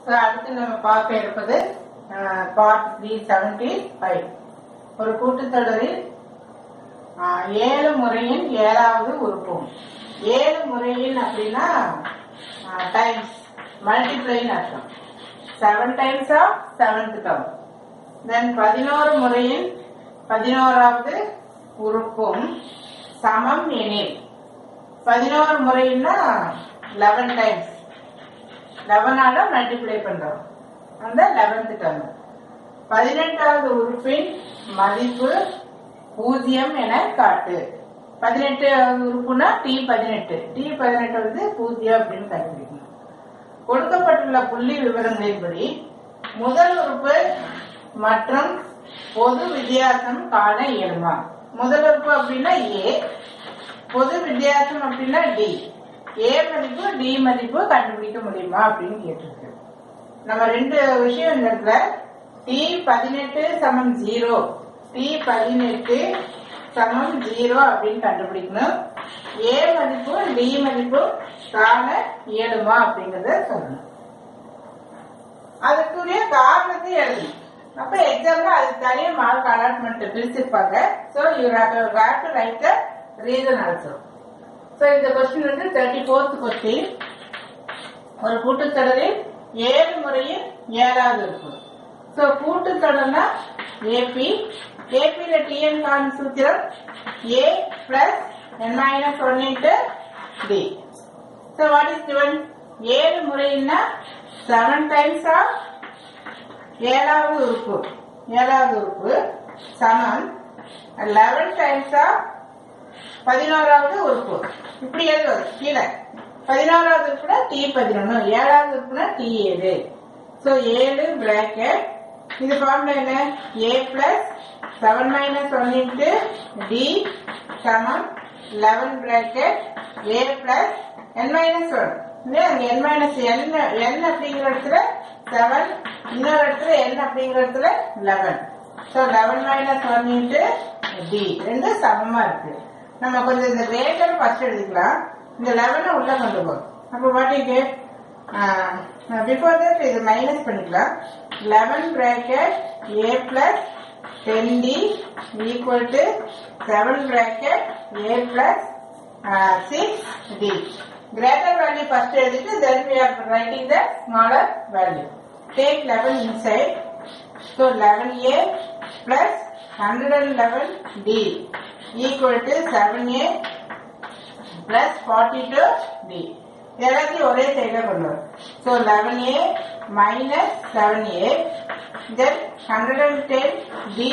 So அடுத்து நம்ம பார்க்க இருப்பது பார்ட் த்ரீ செவன்டி ஃபைவ் ஒரு கூட்டுத்தொடரில் ஆஹ், ஏழு முறையின் ஏழாவது உறுப்பும் ஏழு முறையின் அப்படின்னா டைம்ஸ் மல்டிப்ளைன்னு அர்த்தம் seven times of seventh term then பதினோரு முறையின் பதினோராவது உறுப்பும் சமம் எனில் பதினோரு முறைன்னா லெவன் டைம்ஸ் லெவனால மல்டிப்ளை பண்றோம் அந்த லெவன்த் டேர்ம் பதினெட்டாவது உறுப்பின் மதிப்பு பூஜ்ஜியம் என காட்டு பதினெட்டாவது உறுப்புனா டி பதினெட்டு டி பதினெட்டு வந்து பூஜ்ஜியம் அப்படின்னு கண்டுபிடிக்கணும் கொடுக்கப்பட்டுள்ள புள்ளி விவரங்களின்படி முதல் உறுப்பு மற்றும் பொது வித்தியாசம் காண இயலுமா முதல் உறுப்பு அப்படின்னா ஏ பொது வித்தியாசம் அப்படின்னா டி ஏ மதிப்பு டி மதிப்பு கண்டுபிடிக்க முடியுமா அப்படின்னு கேட்டிருக்கு நம்ம ரெண்டு விஷயம் இந்த இடத்துல டி பதினெட்டு சமம் ஜீரோ டி பதினெட்டு சமம் ஜீரோ அப்படின்னு கண்டுபிடிக்கணும் ஏ மதிப்பு டி மதிப்பு காண இயலுமா அப்படிங்கறத சொல்லணும் அதுக்குரிய காரணத்தை எழுதணும் அப்ப எக்ஸாம்ல அதுக்கு தனியா மார்க் அலாட்மெண்ட் பிரிச்சிருப்பாங்க so you have to write the reason also so இந்த கொஸ்டின் வந்து தேர்ட்டி ஃபோர்த் கொஸ்டின் ஒரு கூட்டுத்தொடரில் ஏழு முறையில் ஏழாவது இருக்கும் சோ கூட்டுத்தொடர்னா ஏபி ஏபியில டிஎன் கான் சூத்திரம் A plus N minus one into D so what is given ஏழு முறைன்னா செவன் டைம்ஸ் ஆஃப் ஏழாவது உறுப்பு ஏழாவது உறுப்பு சமம் லெவன் டைம்ஸ் ஆஃப் பதினோராவது உறுப்பு இப்படி எழுதுவது கீழே பதினோராவது உறுப்புனா டி பதினொன்னு ஏழாவது உறுப்புனா டி ஏழு ஸோ ஏழு பிராக்கெட் இது ஃபார்முலா என்ன ஏ plus seven minus one into D சமம் லெவன் பிராக்கெட் ஏ பிளஸ் என் மைனஸ் ஒன் அங்கே என் மைனஸ் என் என் அப்படிங்கிற இடத்துல செவன் இன்னொரு இடத்துல என் அப்படிங்கிற இடத்துல eleven so eleven minus one into D ரெண்டும் சமமா இருக்கு நம்ம கொஞ்சம் இந்த கிரேட்டர் ஃபர்ஸ்ட் எழுதிக்கலாம் இந்த லெவனை உள்ள கொண்டு போகும் அப்போ வாட்டிக்கு பிஃபோர் தட் இது மைனஸ் பண்ணிக்கலாம் eleven bracket A plus ten d equal to seven bracket A plus six d greater value first எழுதிட்டு then we are writing the smaller value take eleven inside so eleven a plus hundred and eleven d equal to seven a plus forty two d எல்லாத்தையும் ஒரே சைட்ல கொண்டு வரும் so eleven a minus seven a then hundred and ten D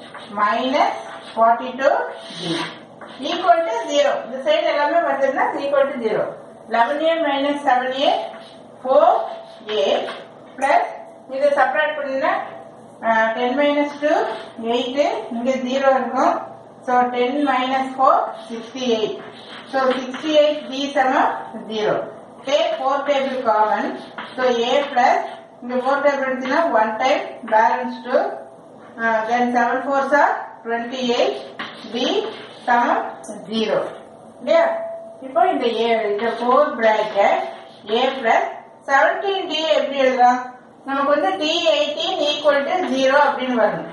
minus forty two d equal to zero இந்த side எல்லாமே வந்ததுன்னா equal to zero eleven a minus seven a four a plus இதை separate பண்ணினா ten minus two eight இங்கே zero இருக்கும் so ten minus four sixty eight so sixty eight b சமம் zero take four table common so a plus இங்கே four table எடுத்தீங்கன்னா one time balance two then seven four sir twenty eight b சமம் zero இல்லையா இப்போ இந்த ஏ இந்த four bracket ஏ plus seventeen d எப்படி எழுதலாம் நமக்கு வந்து d eighteen equal to zero அப்படின்னு வரணும்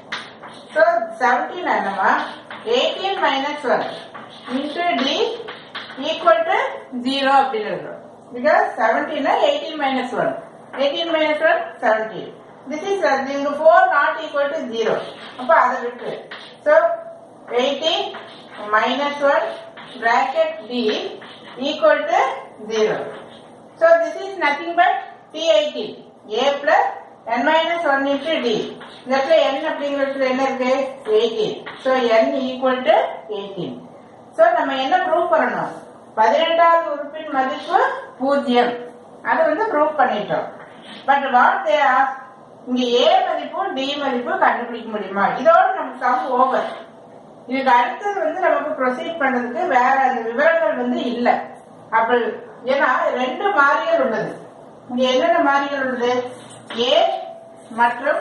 ஸோ செவன்டீன் என்னமா eighteen minus one into d equal to zero அப்படின்னு எழுதுறோம் because seventeen eighteen minus one eighteen minus one seventeen this is இங்க four not equal to zero அப்போ அதை விட்டு so eighteen minus one bracket d equal to 0. So this is nothing but P18 a plus n minus 1 into d. இந்த இடத்துல n அப்படிங்கிறதுல என்ன இருக்கு 18. So n equal to 18. So நம்ம என்ன ப்ரூவ் பண்ணணும் பதினெட்டாவது உறுப்பின் மதிப்பு பூஜ்ஜியம் அது வந்து ப்ரூவ் பண்ணிட்டோம் பட் வாட் தே இங்க a மதிப்பு d மதிப்பு கண்டுபிடிக்க முடியுமா இதோட நம்ம சம் ஓவர் இதுக்கு அடுத்தது வந்து நமக்கு ப்ரொசீட் பண்றதுக்கு வேற அந்த விவரங்கள் வந்து இல்ல அப்படி ஏன்னா ரெண்டு மாறிகள் உள்ளது இங்க என்னென்ன மாறிகள் உள்ளது ஏ மற்றும்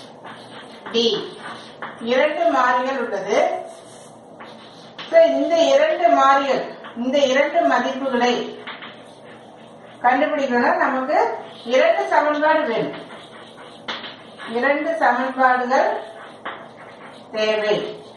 டி இரண்டு மாறிகள் உள்ளது So, இந்த இரண்டு மாறிகள் இந்த இரண்டு மதிப்புகளை கண்டுபிடிக்கணும்னா நமக்கு இரண்டு சமன்பாடு வேணும் இரண்டு சமன்பாடுகள் தேவை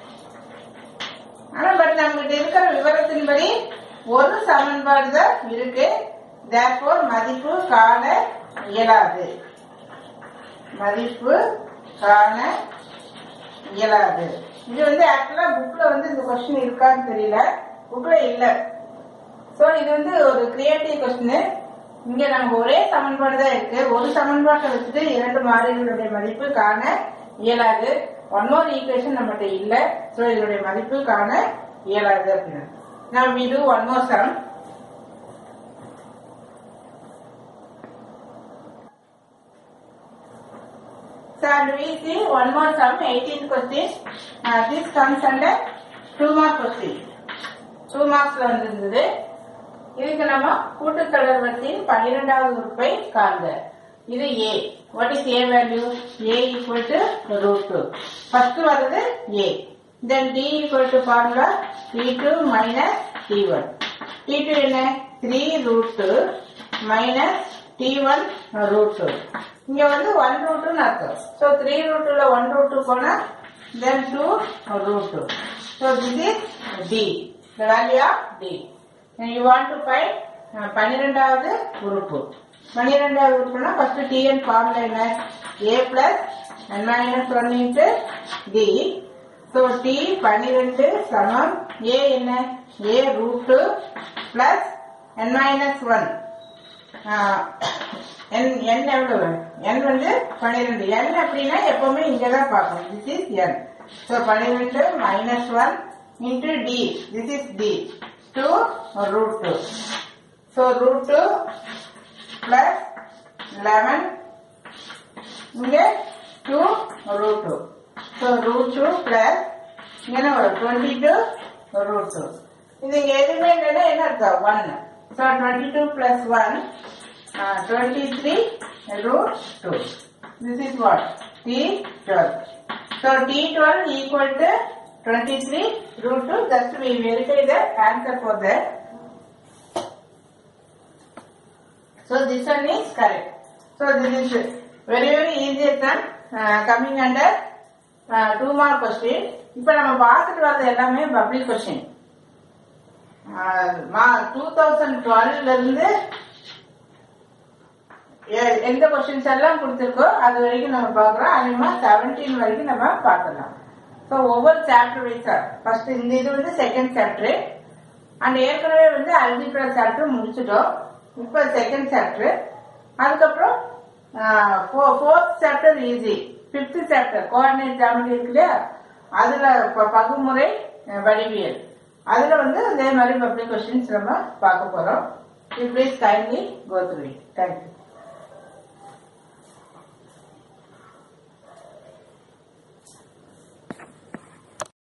ஆனா பட் நம்மகிட்ட இருக்கிற விவரத்தின்படி ஒரு சமன்பாடு தான் இருக்கு therefore மதிப்பு காண இயலாது மதிப்பு காண இயலாது இது வந்து ஆக்சுவலா புக்ல வந்து இந்த கொஸ்டின் இருக்கான்னு தெரியல புக்ல இல்ல சோ இது வந்து ஒரு கிரியேட்டிவ் கொஸ்டின் இங்க நமக்கு ஒரே சமன்பாடு தான் இருக்கு ஒரு சமன்பாட்டை வச்சுட்டு இரண்டு மாறிகளுடைய மதிப்பு காண இயலாது ஒன் மோர் ஈக்குவேஷன் நம்மகிட்ட இல்ல சோ இதனுடைய மதிப்பு காண இயலாது அப்படின்னு now we do one more sum So and we see one more sum, 18th question. Uh, this comes under two mark question. Two marks ல வந்திருந்தது இதுக்கு நம்ம கூட்டுத்தொடர் வரிசையின் பன்னிரெண்டாவது உறுப்பை காண்க இது A. What is A value? A equal to root 2. First வருது A. Then D equal to formula T2 minus T1. T2 என்ன? 3 root 2 minus T1 root 2. இங்க வந்து 1 root 2 அர்த்தம். So 3 root 2 ல 1 root 2 போனா then 2 root 2. So this is D. The value of D. And you want to find uh, பன்னிரெண்டாவது உறுப்பு பன்னிரெண்டாவது உறுப்புனா first t n formula என்ன ஏ பிளஸ் என் minus one into D so d பன்னிரெண்டு சமம் ஏ என்ன a root plus N minus one n n எவ்வளவு n வந்து பன்னிரெண்டு என் அப்படின்னா எப்பவுமே இங்க தான் பார்க்கணும் திஸ் இஸ் என் ஸோ பன்னிரெண்டு minus one into d this is d two root two so root two plus eleven இங்க two root two so root two plus என்ன வரும் டுவெண்ட்டி டூ ரூட் டூ இது இங்க எதுவுமே இல்லைன்னா என்ன அர்த்தம் one so twenty two plus one twenty three root two this is what d twelve so d twelve equal to twenty three root two just we verify the answer for that So this one is correct. So this is very very easy exam uh, coming under uh, two mark question. இப்ப நம்ம பார்த்துட்டு வர்றது எல்லாமே public question two thousand டுவெல்ல இருந்து எ- எந்த questions எல்லாம் கொடுத்துருக்கோ அது வரைக்கும் நம்ம பார்க்குறோம் அதிகமா செவன்டீன் வரைக்கும் நம்ம பார்க்கலாம் ஸோ ஒவ்வொரு சாப்டர் வைஸா ஃபர்ஸ்ட் இந்த இது வந்து செகண்ட் சாப்டர் அண்ட் ஏற்கனவே வந்து அல்ஜிப்ரா சாப்டர் முடிச்சிட்டோம் இப்போ செகண்ட் சாப்டர் அதுக்கப்புறம் fourth chapter easy fifth chapter coordinate geometry இருக்கு இல்லையா அதுல ப- பகுமுறை அஹ், வடிவியல் அதுல வந்து அதே மாதிரி பப்ளிக் கொஸ்டின்ஸ் நம்ம பார்க்க போறோம் please kindly go through it thank you